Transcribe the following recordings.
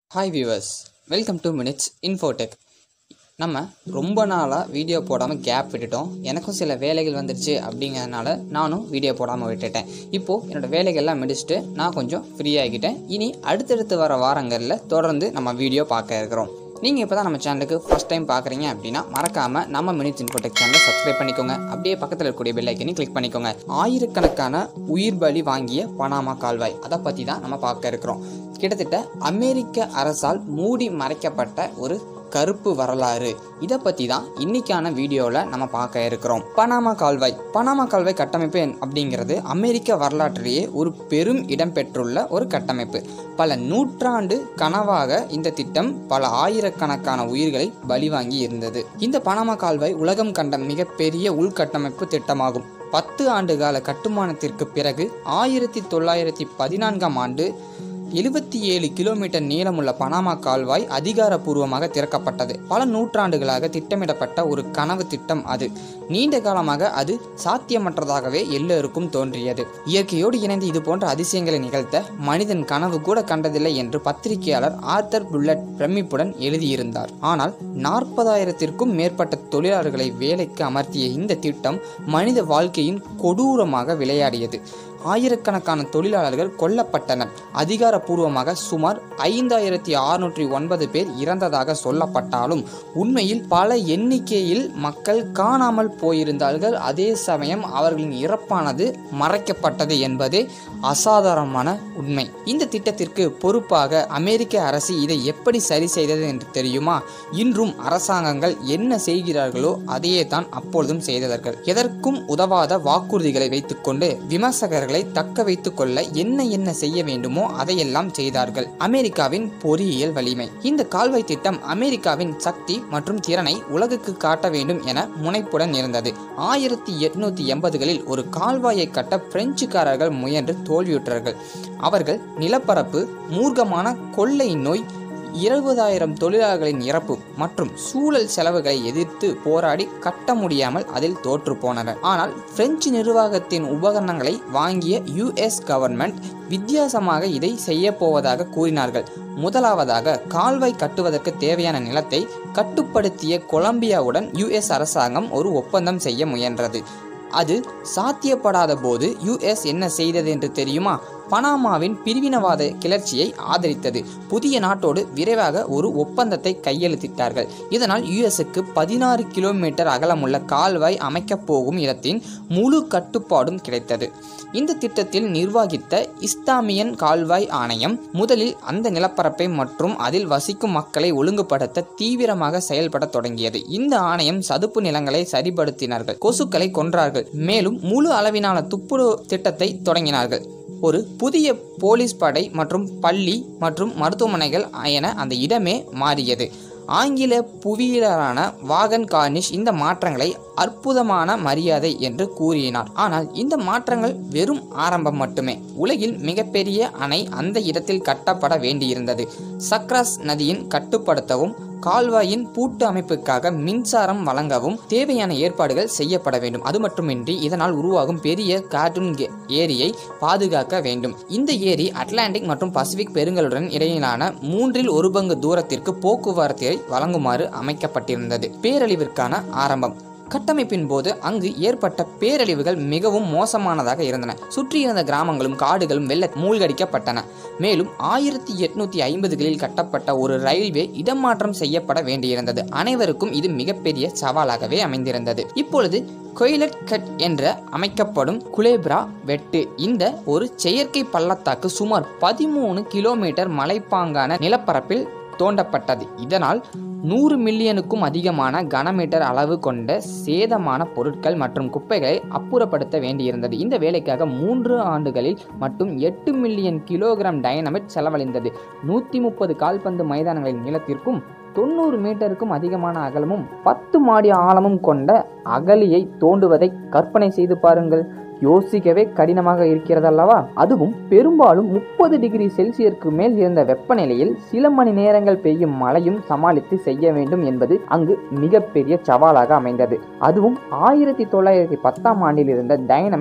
hi viewers welcome to minutes infotech நம்ம ரொம்ப நாளாக வீடியோ போடாமல் கேப் விட்டுட்டோம் எனக்கும் சில வேலைகள் வந்துருச்சு அப்படிங்கிறதுனால நானும் வீடியோ போடாமல் விட்டுட்டேன் இப்போது என்னோடய வேலைகள்லாம் முடிச்சுட்டு நான் கொஞ்சம் ஃப்ரீ ஆகிக்கிட்டேன் இனி அடுத்தடுத்து வர வாரங்களில் தொடர்ந்து நம்ம வீடியோ பார்க்க இருக்கிறோம் நீங்கள் இப்போ தான் நம்ம சேனலுக்கு ஃபஸ்ட் டைம் பார்க்குறீங்க அப்படின்னா மறக்காமல் நம்ம மினிட்ஸ் இன்ஃபோடெக் சேனலை சப்ஸ்கிரைப் பண்ணிக்கோங்க அப்படியே பக்கத்தில் இருக்கக்கூடிய பெல் ஐக்கனையும் கிளிக் பண்ணிக்கோங்க ஆயிரக்கணக்கான உயிர் பலி வாங்கிய பனாமா கால்வாய் அதை பற்றி தான் நம்ம பார்க்க இருக்கிறோம் கிட்டத்தட்ட அமெரிக்க அரசால் மூடி மறைக்கப்பட்ட ஒரு கருப்பு வரலாறு இதை பற்றி தான் இன்னைக்கான வீடியோவில் நம்ம பார்க்க இருக்கிறோம் பனாமா கால்வாய் பனாமா கால்வாய் கட்டமைப்பு என்- அப்படிங்கிறது அமெரிக்க வரலாற்றிலேயே ஒரு பெரும் இடம் பெற்றுள்ள ஒரு கட்டமைப்பு பல நூற்றாண்டு கனவாக இந்த திட்டம் பல ஆயிரக்கணக்கான உயிர்களை பலிவாங்கி இருந்தது இந்த பனாமா கால்வாய் உலகம் கண்ட மிகப்பெரிய உள்கட்டமைப்பு திட்டமாகும் பத்து ஆண்டுகால கட்டுமானத்திற்கு பிறகு ஆயிரத்தி தொள்ளாயிரத்தி பதினான்காம் ஆண்டு எழுபத்தி ஏழு கிலோமீட்டர் நீளமுள்ள பனாமா கால்வாய் அதிகாரப்பூர்வமாக திறக்கப்பட்டது பல நூற்றாண்டுகளாக திட்டமிடப்பட்ட ஒரு கனவு திட்டம் அது நீண்ட காலமாக அது சாத்தியமற்றதாகவே எல்லோருக்கும் தோன்றியது இயற்கையோடு இணைந்து இது போன்ற அதிசயங்களை நிகழ்த்த மனிதன் கனவு கூட கண்டதில்லை என்று பத்திரிகையாளர் ஆர்த்தர் புல்லட் பிரமிப்புடன் எழுதியிருந்தார் ஆனால் நாற்பதாயிரத்திற்கும் மேற்பட்ட தொழிலாளர்களை வேலைக்கு அமர்த்திய இந்த திட்டம் மனித வாழ்க்கையின் கொடூரமாக விளையாடியது ஆயிரக்கணக்கான தொழிலாளர்கள் கொல்லப்பட்டனர் அதிகாரப்பூர்வமாக சுமார் ஐந்தாயிரத்தி அறுநூற்றி ஒன்பது பேர் இறந்ததாக சொல்லப்பட்டாலும் உண்மையில் பல எண்ணிக்கையில் மக்கள் காணாமல் போயிருந்தார்கள் அதே சமயம் அவர்களின் இறப்பானது மறைக்கப்பட்டது என்பதே அசாதாரணமான உண்மை இந்த திட்டத்திற்கு பொறுப்பாக அமெரிக்க அரசு இதை எப்படி சரி செய்தது என்று தெரியுமா இன்றும் அரசாங்கங்கள் என்ன செய்கிறார்களோ அதையே தான் அப்பொழுதும் செய்தார்கள் எதற்கும் உதவாத வாக்குறுதிகளை வைத்துக்கொண்டு விமர்சகர்களை தக்க வைத்துக் கொள்ள என்ன என்ன செய்ய வேண்டுமோ அதையெல்லாம் செய்தார்கள் அமெரிக்காவின் பொறியியல் வலிமை இந்த கால்வாய் திட்டம் அமெரிக்காவின் சக்தி மற்றும் திறனை உலகுக்கு காட்ட வேண்டும் என முனைப்புடன் இருந்தது ஆயிரத்தி எட்நூத்தி எண்பதுகளில் ஒரு கால்வாயை கட்ட பிரெஞ்சுக்காரர்கள் முயன்று தோல்வியுற்றார்கள் அவர்கள் நிலப்பரப்பு மூர்க்கமான கொள்ளை நோய் இருபதாயிரம் தொழிலாளர்களின் இறப்பு மற்றும் சூழல் செலவுகளை எதிர்த்து போராடி கட்ட முடியாமல் அதில் தோற்று போனனர் ஆனால் பிரெஞ்சு நிர்வாகத்தின் உபகரணங்களை வாங்கிய யுஎஸ் கவர்மெண்ட் வித்தியாசமாக இதை செய்ய போவதாக கூறினார்கள் முதலாவதாக கால்வாய் கட்டுவதற்கு தேவையான நிலத்தை கட்டுப்படுத்திய கொலம்பியாவுடன் யுஎஸ் அரசாங்கம் ஒரு ஒப்பந்தம் செய்ய முயன்றது அது சாத்தியப்படாத போது யுஎஸ் என்ன செய்தது என்று தெரியுமா பனாமாவின் பிரிவினவாத கிளர்ச்சியை ஆதரித்தது புதிய நாட்டோடு விரைவாக ஒரு ஒப்பந்தத்தை கையெழுத்திட்டார்கள் இதனால் யுஎஸ்க்கு பதினாறு கிலோமீட்டர் அகலமுள்ள கால்வாய் அமைக்கப் போகும் இடத்தின் முழு கட்டுப்பாடும் கிடைத்தது இந்த திட்டத்தில் நிர்வகித்த இஸ்லாமியன் கால்வாய் ஆணையம் முதலில் அந்த நிலப்பரப்பை மற்றும் அதில் வசிக்கும் மக்களை ஒழுங்குபடுத்த தீவிரமாக செயல்பட தொடங்கியது இந்த ஆணையம் சதுப்பு நிலங்களை சரிபடுத்தினார்கள் கொசுக்களை கொன்றார்கள் மேலும் முழு அளவிலான துப்புரவு திட்டத்தை தொடங்கினார்கள் ஒரு புதிய போலீஸ் படை மற்றும் பள்ளி மற்றும் மருத்துவமனைகள் என அந்த இடமே மாறியது ஆங்கில புவியியலாளரான வாகன் கார்னிஷ் இந்த மாற்றங்களை அற்புதமான மரியாதை என்று கூறினார் ஆனால் இந்த மாற்றங்கள் வெறும் ஆரம்பம் மட்டுமே உலகில் மிகப்பெரிய அணை அந்த இடத்தில் கட்டப்பட வேண்டியிருந்தது சக்ராஸ் நதியின் கட்டுப்படுத்தவும் கால்வாயின் பூட்டு அமைப்புக்காக மின்சாரம் வழங்கவும் தேவையான ஏற்பாடுகள் செய்யப்பட வேண்டும் அது மட்டுமின்றி இதனால் உருவாகும் பெரிய கார்ட்டூன் கே- ஏரியை பாதுகாக்க வேண்டும் இந்த ஏரி அட்லாண்டிக் மற்றும் பசிபிக் பெருங்கலுடன் இடையிலான மூன்றில் ஒரு பங்கு தூரத்திற்கு போக்குவரத்தை வழங்குமாறு அமைக்கப்பட்டிருந்தது பேரழிவிற்கான ஆரம்பம் கட்டமைப்பின் போது அங்கு ஏற்பட்ட பேரழிவுகள் மிகவும் மோசமானதாக இருந்தன சுற்றியிருந்த கிராமங்களும் காடுகளும் வெள்ள மூழ்கடிக்கப்பட்டன மேலும் ஆயிரத்தி எட்நூத்தி ஐம்பதுகளில் கட்டப்பட்ட ஒரு ரயில்வே இடமாற்றம் செய்யப்பட வேண்டியிருந்தது அனைவருக்கும் இது மிகப்பெரிய சவாலாகவே அமைந்திருந்தது இப்பொழுது கொய்லட் கட் என்ற அமைக்கப்படும் குலேப்ரா வெட்டு இந்த ஒரு செயற்கை பள்ளத்தாக்கு சுமார் பதிமூணு கிலோமீட்டர் மலைப்பாங்கான நிலப்பரப்பில் தோண்டப்பட்டது இதனால் நூறு மில்லியனுக்கும் அதிகமான கனமீட்டர் அளவு கொண்ட சேதமான பொருட்கள் மற்றும் குப்பைகளை அப்புறப்படுத்த வேண்டியிருந்தது இந்த வேலைக்காக மூன்று ஆண்டுகளில் மட்டும் எட்டு மில்லியன் கிலோகிராம் டைனமைட் செலவழிந்தது நூற்றி முப்பது கால்பந்து மைதானங்களின் நீளத்திற்கும் தொண்ணூறு மீட்டருக்கும் அதிகமான அகலமும் பத்து மாடி ஆழமும் கொண்ட அகலியை தோண்டுவதை கற்பனை செய்து பாருங்கள் யோசிக்கவே கடினமாக இருக்கிறதல்லவா அதுவும் பெரும்பாலும் முப்பது டிகிரி செல்சியருக்கு மேல் இருந்த வெப்பநிலையில் சில மணி நேரங்கள் பெய்யும் மழையும் சமாளித்து செய்ய வேண்டும் என்பது அங்கு மிகப்பெரிய சவாலாக அமைந்தது அதுவும் ஆயிரத்தி தொள்ளாயிரத்தி பத்தாம் ஆண்டில் இருந்த டைனமைட்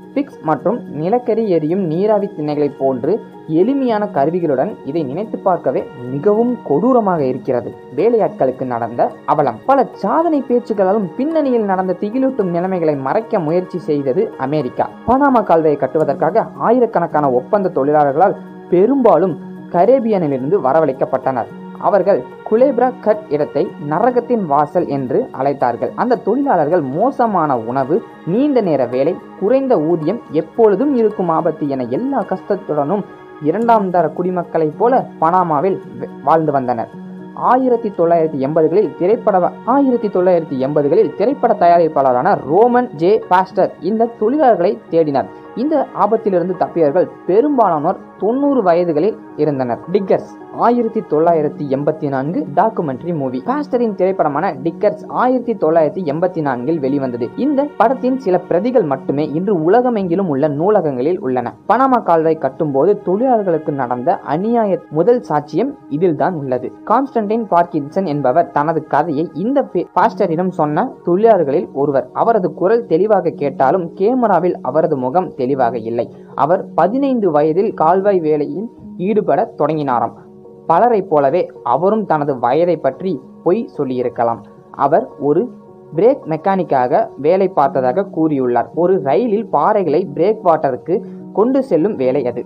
பிக்ஸ் மற்றும் நிலக்கரி எரியும் நீராவி திண்ணைகளைப் போன்று எளிமையான கருவிகளுடன் இதை நினைத்து பார்க்கவே மிகவும் கொடூரமாக இருக்கிறது வேலையாட்களுக்கு நடந்த அவலம் பல சாதனை பேச்சுகளாலும் பின்னணியில் நடந்த திகிலூட்டும் நிலைமைகளை மறைக்க முயற்சி செய்தது அமெரிக்கா பனாமா கால்வாயை கட்டுவதற்காக ஆயிரக்கணக்கான ஒப்பந்த தொழிலாளர்களால் பெரும்பாலும் கரேபியனிலிருந்து வரவழைக்கப்பட்டனர் அவர்கள் குலேப்ரா கட் இடத்தை நரகத்தின் வாசல் என்று அழைத்தார்கள் அந்த தொழிலாளர்கள் மோசமான உணவு நீண்ட நேர வேலை குறைந்த ஊதியம் எப்பொழுதும் இருக்கும் ஆபத்து என எல்லா கஷ்டத்துடனும் இரண்டாம் தர குடிமக்களைப் போல பனாமாவில் வ- வாழ்ந்து வந்தனர் ஆயிரத்தி தொள்ளாயிரத்தி எண்பதுகளில் திரைப்பட ஆயிரத்தி தொள்ளாயிரத்தி எண்பதுகளில் திரைப்பட தயாரிப்பாளரான ரோமன் ஜே பாஸ்டர் இந்த தொழிலாளர்களை தேடினார் இந்த ஆபத்திலிருந்து தப்பியவர்கள் பெரும்பாலானோர் தொண்ணூறு வயதுகளில் இருந்தனர் டிக்கர்ஸ் ஆயிரத்தி தொள்ளாயிரத்தி எண்பத்தி நான்கு டாக்குமெண்ட்ரி மூவி பாஸ்டரின் திரைப்படமான டிக்கர்ஸ் ஆயிரத்தி தொள்ளாயிரத்தி எண்பத்தி நான்கில் வெளிவந்தது இந்த படத்தின் சில பிரதிகள் மட்டுமே இன்று உலகமெங்கிலும் உள்ள நூலகங்களில் உள்ளன பனாமா கால்வாய் கட்டும்போது தொழிலாளர்களுக்கு நடந்த அநியாய முதல் சாட்சியம் இதில்தான் உள்ளது கான்ஸ்டன்டைன் பார்க்கின்சன் என்பவர் தனது கதையை இந்த பே- பாஸ்டரிடம் சொன்ன தொழிலாளர்களில் ஒருவர் அவரது குரல் தெளிவாக கேட்டாலும் கேமராவில் அவரது முகம் தெளிவாக இல்லை அவர் பதினைந்து வயதில் கால்வாய் வேலையில் ஈடுபட தொடங்கினாராம் பலரைப் போலவே அவரும் தனது வயதை பற்றி பொய் சொல்லியிருக்கலாம் அவர் ஒரு பிரேக் மெக்கானிக்காக வேலை பார்த்ததாக கூறியுள்ளார் ஒரு ரயிலில் பாறைகளை பிரேக் வாட்டருக்கு கொண்டு செல்லும் வேலை அது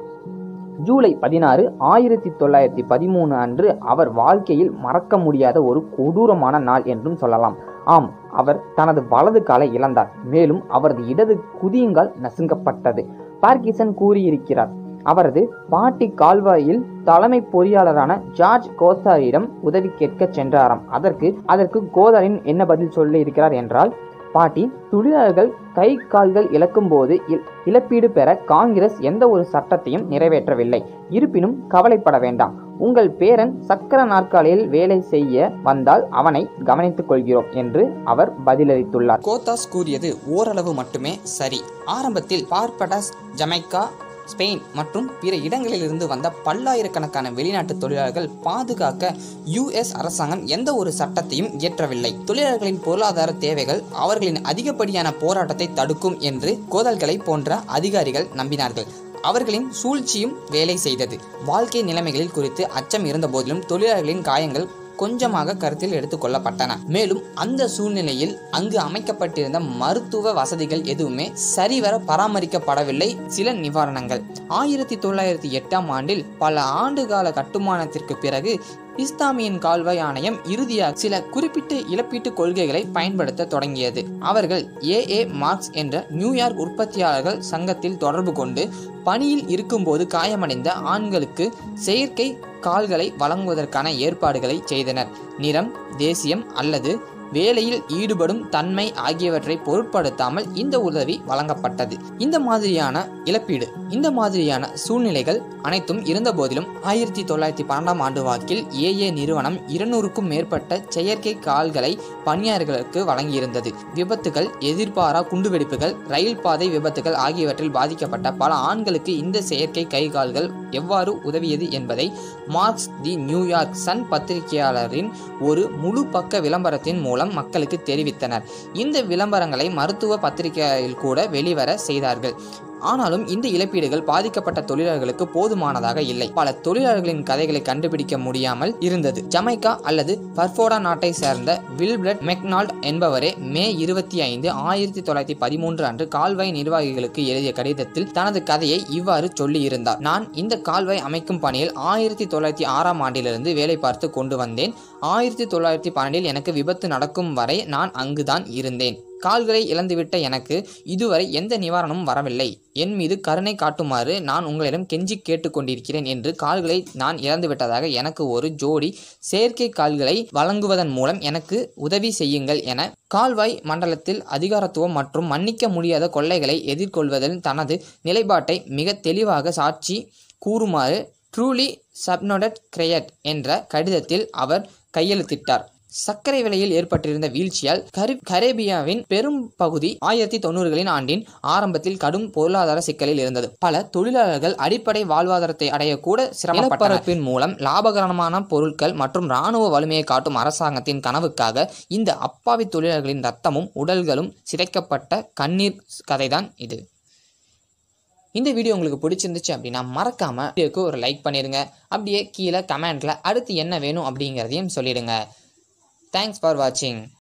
ஜூலை பதினாறு ஆயிரத்தி தொள்ளாயிரத்தி பதிமூணு அன்று அவர் வாழ்க்கையில் மறக்க முடியாத ஒரு கொடூரமான நாள் என்றும் சொல்லலாம் ஆம் அவர் தனது வலது காலை இழந்தார் மேலும் அவரது இடது குதியங்கால் நசுங்கப்பட்டது பார்க்கிசன் கூறியிருக்கிறார் அவரது பாட்டி கால்வாயில் தலைமை பொறியாளரான ஜார்ஜ் கோத்தாரிடம் உதவி கேட்க சென்றாராம் அதற்கு அதற்கு கோதாரின் என்ன பதில் சொல்லி இருக்கிறார் என்றால் பாட்டி தொழிலாளர்கள் கை கால்கள் இழக்கும்போது இல்- இழப்பீடு பெற காங்கிரஸ் எந்த ஒரு சட்டத்தையும் நிறைவேற்றவில்லை இருப்பினும் கவலைப்பட வேண்டாம் உங்கள் பேரன் சக்கர நாற்காலியில் வேலை செய்ய வந்தால் அவனை கவனித்துக் கொள்கிறோம் என்று அவர் பதிலளித்துள்ளார் கோத்தாஸ் கூறியது ஓரளவு மட்டுமே சரி ஆரம்பத்தில் பார்படாஸ் ஜமைக்கா ஸ்பெயின் மற்றும் பிற இடங்களிலிருந்து வந்த பல்லாயிரக்கணக்கான வெளிநாட்டு தொழிலாளர்கள் பாதுகாக்க யுஎஸ் அரசாங்கம் எந்த ஒரு சட்டத்தையும் இயற்றவில்லை தொழிலாளர்களின் பொருளாதார தேவைகள் அவர்களின் அதிகப்படியான போராட்டத்தை தடுக்கும் என்று கோதல்களை போன்ற அதிகாரிகள் நம்பினார்கள் அவர்களின் சூழ்ச்சியும் வேலை செய்தது வாழ்க்கை நிலைமைகளில் குறித்து அச்சம் இருந்தபோதிலும் தொழிலாளர்களின் காயங்கள் கொஞ்சமாக கருத்தில் எடுத்துக்கொள்ளப்பட்டன மேலும் அந்த சூழ்நிலையில் அங்கு அமைக்கப்பட்டிருந்த மருத்துவ வசதிகள் எதுவுமே சரிவர பராமரிக்கப்படவில்லை சில நிவாரணங்கள் ஆயிரத்தி தொள்ளாயிரத்தி எட்டாம் ஆண்டில் பல ஆண்டுகால கட்டுமானத்திற்கு பிறகு இஸ்லாமியின் கால்வாய் ஆணையம் இறுதியாக சில குறிப்பிட்ட இழப்பீட்டு கொள்கைகளை பயன்படுத்த தொடங்கியது அவர்கள் ஏ ஏ மார்க்ஸ் என்ற நியூயார்க் உற்பத்தியாளர்கள் சங்கத்தில் தொடர்பு கொண்டு பணியில் இருக்கும்போது காயமடைந்த ஆண்களுக்கு செயற்கை கால்களை வழங்குவதற்கான ஏற்பாடுகளை செய்தனர் நிறம் தேசியம் அல்லது வேலையில் ஈடுபடும் தன்மை ஆகியவற்றை பொருட்படுத்தாமல் இந்த உதவி வழங்கப்பட்டது இந்த மாதிரியான இழப்பீடு இந்த மாதிரியான சூழ்நிலைகள் அனைத்தும் இருந்தபோதிலும் ஆயிரத்தி தொள்ளாயிரத்தி பன்னெண்டாம் ஆண்டு வாக்கில் ஏஏ நிறுவனம் இருநூறுக்கும் மேற்பட்ட செயற்கை கால்களை பணியாளர்களுக்கு வழங்கியிருந்தது விபத்துகள் எதிர்பாரா குண்டுவெடிப்புகள் ரயில் பாதை விபத்துகள் ஆகியவற்றில் பாதிக்கப்பட்ட பல ஆண்களுக்கு இந்த செயற்கை கை கால்கள் எவ்வாறு உதவியது என்பதை மார்க்ஸ் தி நியூயார்க் சன் பத்திரிகையாளரின் ஒரு முழு பக்க விளம்பரத்தின் மூலம் மக்களுக்கு தெரிவித்தனர் இந்த விளம்பரங்களை மருத்துவ பத்திரிகையில் கூட வெளிவர செய்தார்கள் ஆனாலும் இந்த இழப்பீடுகள் பாதிக்கப்பட்ட தொழிலாளர்களுக்கு போதுமானதாக இல்லை பல தொழிலாளர்களின் கதைகளை கண்டுபிடிக்க முடியாமல் இருந்தது ஜமைக்கா அல்லது பர்ஃபோடா நாட்டை சேர்ந்த வில்பிரட் மெக்னால்ட் என்பவரே மே இருபத்தி ஐந்து ஆயிரத்தி தொள்ளாயிரத்தி பதிமூன்று அன்று கால்வாய் நிர்வாகிகளுக்கு எழுதிய கடிதத்தில் தனது கதையை இவ்வாறு சொல்லியிருந்தார் நான் இந்த கால்வாய் அமைக்கும் பணியில் ஆயிரத்தி தொள்ளாயிரத்தி ஆறாம் ஆண்டிலிருந்து வேலை பார்த்து கொண்டு வந்தேன் ஆயிரத்தி தொள்ளாயிரத்தி பன்னெண்டில் எனக்கு விபத்து நடக்கும் வரை நான் அங்குதான் இருந்தேன் கால்களை இழந்துவிட்ட எனக்கு இதுவரை எந்த நிவாரணமும் வரவில்லை என் மீது கருணை காட்டுமாறு நான் உங்களிடம் கெஞ்சி கேட்டுக்கொண்டிருக்கிறேன் என்று கால்களை நான் இழந்துவிட்டதாக எனக்கு ஒரு ஜோடி செயற்கை கால்களை வழங்குவதன் மூலம் எனக்கு உதவி செய்யுங்கள் என கால்வாய் மண்டலத்தில் அதிகாரத்துவம் மற்றும் மன்னிக்க முடியாத கொள்ளைகளை எதிர்கொள்வதில் தனது நிலைப்பாட்டை மிக தெளிவாக சாட்சி கூறுமாறு ட்ரூலி சப்னோடட் கிரெயட் என்ற கடிதத்தில் அவர் கையெழுத்திட்டார் சர்க்கரை விலையில் ஏற்பட்டிருந்த வீழ்ச்சியால் கரி கரேபியாவின் பெரும் பகுதி ஆயிரத்தி தொண்ணூறுகளின் ஆண்டின் ஆரம்பத்தில் கடும் பொருளாதார சிக்கலில் இருந்தது பல தொழிலாளர்கள் அடிப்படை வாழ்வாதாரத்தை அடையக்கூட சிரமப்பரப்பின் மூலம் லாபகரமான பொருட்கள் மற்றும் இராணுவ வலிமையை காட்டும் அரசாங்கத்தின் கனவுக்காக இந்த அப்பாவி தொழிலாளர்களின் ரத்தமும் உடல்களும் சிதைக்கப்பட்ட கண்ணீர் கதைதான் இது இந்த வீடியோ உங்களுக்கு பிடிச்சிருந்துச்சு அப்படின்னா மறக்காம வீடியோக்கு ஒரு லைக் பண்ணிடுங்க அப்படியே கீழே கமெண்ட்ல அடுத்து என்ன வேணும் அப்படிங்கிறதையும் சொல்லிடுங்க தேங்க்ஸ் ஃபார் வாட்சிங்